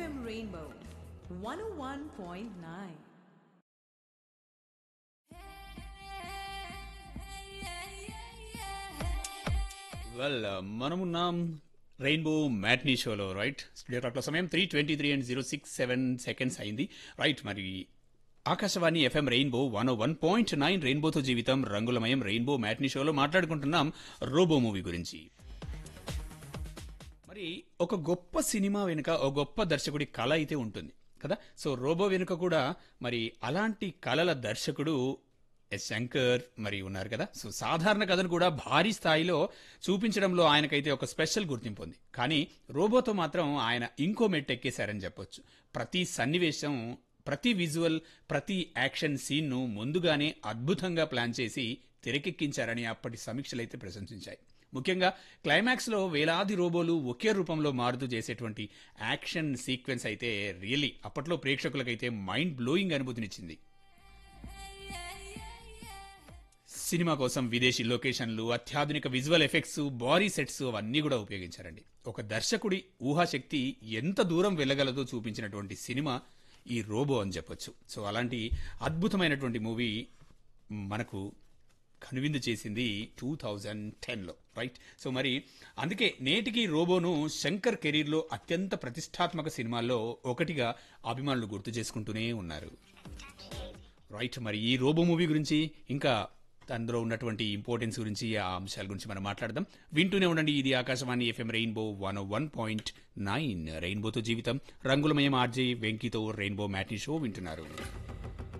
FM Rainbow 101.9. Well మనమున్నాం rainbow matinee షోలో right studio క్లాక్లో సమయం three twenty three and zero six seven seconds అయింది రైట్ మరి Akashvani FM rainbow one one point nine రెయిన్బోతో జీవితం రంగులమయం రెయిన్బో మ్యాట్నీ షోలో మాట్లాడుకుంటున్నాం రోబో మూవీ గురించి మరి ఒక గొప్ప సినిమా వెనుక ఒక గొప్ప దర్శకుడి కళ అయితే ఉంటుంది కదా సో రోబో వెనుక కూడా మరి అలాంటి కళల దర్శకుడు ఎస్ శంకర్ మరి ఉన్నారు కదా సో సాధారణ కథను కూడా భారీ స్థాయిలో చూపించడంలో ఆయనకైతే ఒక స్పెషల్ గుర్తింపు ఉంది కానీ రోబోతో మాత్రం ఆయన ఇంకో మెట్ ఎక్కేశారని చెప్పొచ్చు ప్రతి సన్నివేశం ప్రతి విజువల్ ప్రతి యాక్షన్ సీన్ను ముందుగానే అద్భుతంగా ప్లాన్ చేసి తెరకెక్కించారని అప్పటి సమీక్షలు అయితే ప్రశంసించాయి ముఖ్యంగా క్లైమాక్స్లో వేలాది రోబోలు ఒకే రూపంలో మారుతూ చేసేటువంటి యాక్షన్ సీక్వెన్స్ అయితే రియలీ అప్పట్లో ప్రేక్షకులకైతే మైండ్ బ్లోయింగ్ అనుభూతినిచ్చింది సినిమా కోసం విదేశీ లొకేషన్లు అత్యాధునిక విజువల్ ఎఫెక్ట్స్ బాడీ సెట్స్ అవన్నీ కూడా ఉపయోగించారండి ఒక దర్శకుడి ఊహాశక్తి ఎంత దూరం వెళ్ళగలదో చూపించినటువంటి సినిమా ఈ రోబో అని చెప్పొచ్చు సో అలాంటి అద్భుతమైనటువంటి మూవీ మనకు కనువిందు చేసింది టూ థౌజండ్ టెన్లో రైట్ సో మరి అందుకే నేటికి రోబోను శంకర్ కెరీర్లో అత్యంత ప్రతిష్టాత్మక సినిమాల్లో ఒకటిగా అభిమానులు గుర్తు చేసుకుంటూనే ఉన్నారు రైట్ మరి ఈ రోబో మూవీ గురించి ఇంకా అందులో ఉన్నటువంటి ఇంపార్టెన్స్ గురించి ఆ అంశాల గురించి మనం మాట్లాడదాం వింటూనే ఉండండి ఇది Akashvani FM rainbow one one point nine రెయిన్బోతో జీవితం రంగులమయం ఆర్జే వెంకీతో రెయిన్బో మ్యాట్నీ షో వింటున్నారు